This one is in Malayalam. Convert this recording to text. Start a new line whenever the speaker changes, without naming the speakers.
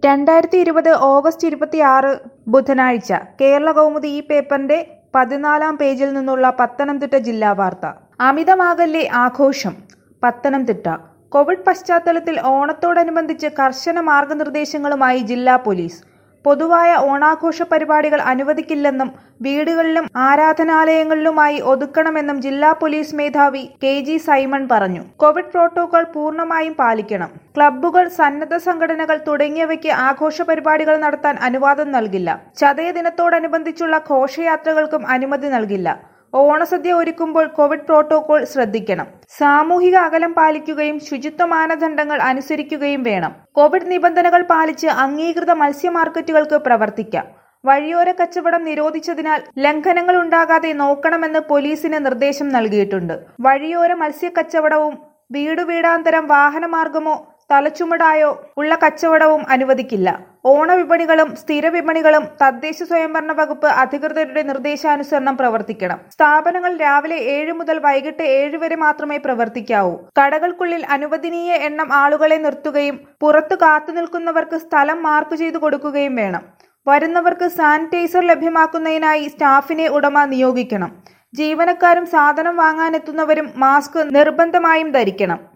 രണ്ടായിരത്തി ഇരുപത് ഓഗസ്റ്റ് ഇരുപത്തിയാറ് ബുധനാഴ്ച കേരള കൗമുദി ഈ പേപ്പറിന്റെ പതിനാലാം പേജിൽ നിന്നുള്ള പത്തനംതിട്ട ജില്ലാ വാർത്ത അമിതമാകല്ലേ ആഘോഷം പത്തനംതിട്ട കോവിഡ് പശ്ചാത്തലത്തിൽ ഓണത്തോടനുബന്ധിച്ച് കർശന മാർഗനിർദ്ദേശങ്ങളുമായി ജില്ലാ പോലീസ് പൊതുവായ ഓണാഘോഷ പരിപാടികൾ അനുവദിക്കില്ലെന്നും വീടുകളിലും ആരാധനാലയങ്ങളിലുമായി ഒതുക്കണമെന്നും ജില്ലാ പോലീസ് മേധാവി കെ ജി സൈമൺ പറഞ്ഞു കോവിഡ് പ്രോട്ടോകോൾ പൂർണ്ണമായും പാലിക്കണം ക്ലബ്ബുകൾ സന്നദ്ധ സംഘടനകൾ തുടങ്ങിയവയ്ക്ക് ആഘോഷ പരിപാടികൾ നടത്താൻ അനുവാദം നൽകില്ല ചതയ ദിനത്തോടനുബന്ധിച്ചുള്ള ഘോഷയാത്രകൾക്കും അനുമതി നൽകില്ല ഓണസദ്യ ഒരുക്കുമ്പോൾ കോവിഡ് പ്രോട്ടോകോൾ ശ്രദ്ധിക്കണം സാമൂഹിക അകലം പാലിക്കുകയും ശുചിത്വ മാനദണ്ഡങ്ങൾ അനുസരിക്കുകയും വേണം കോവിഡ് നിബന്ധനകൾ പാലിച്ച് അംഗീകൃത മത്സ്യ മാർക്കറ്റുകൾക്ക് പ്രവർത്തിക്കാം വഴിയോര കച്ചവടം നിരോധിച്ചതിനാൽ ലംഘനങ്ങൾ ഉണ്ടാകാതെ നോക്കണമെന്ന് പോലീസിന് നിർദ്ദേശം നൽകിയിട്ടുണ്ട് വഴിയോര മത്സ്യ കച്ചവടവും വീടുവീടാന്തരം വാഹനമാർഗമോ തലച്ചുമടായോ ഉള്ള കച്ചവടവും അനുവദിക്കില്ല ഓണവിപണികളും സ്ഥിര വിപണികളും തദ്ദേശ സ്വയംഭരണ വകുപ്പ് അധികൃതരുടെ നിർദ്ദേശാനുസരണം പ്രവർത്തിക്കണം സ്ഥാപനങ്ങൾ രാവിലെ ഏഴ് മുതൽ വൈകിട്ട് ഏഴ് വരെ മാത്രമേ പ്രവർത്തിക്കാവൂ കടകൾക്കുള്ളിൽ അനുവദനീയ എണ്ണം ആളുകളെ നിർത്തുകയും പുറത്തു കാത്തുനിൽക്കുന്നവർക്ക് സ്ഥലം മാർക്ക് ചെയ്തു കൊടുക്കുകയും വേണം വരുന്നവർക്ക് സാനിറ്റൈസർ ലഭ്യമാക്കുന്നതിനായി സ്റ്റാഫിനെ ഉടമ നിയോഗിക്കണം ജീവനക്കാരും സാധനം വാങ്ങാനെത്തുന്നവരും മാസ്ക് നിർബന്ധമായും ധരിക്കണം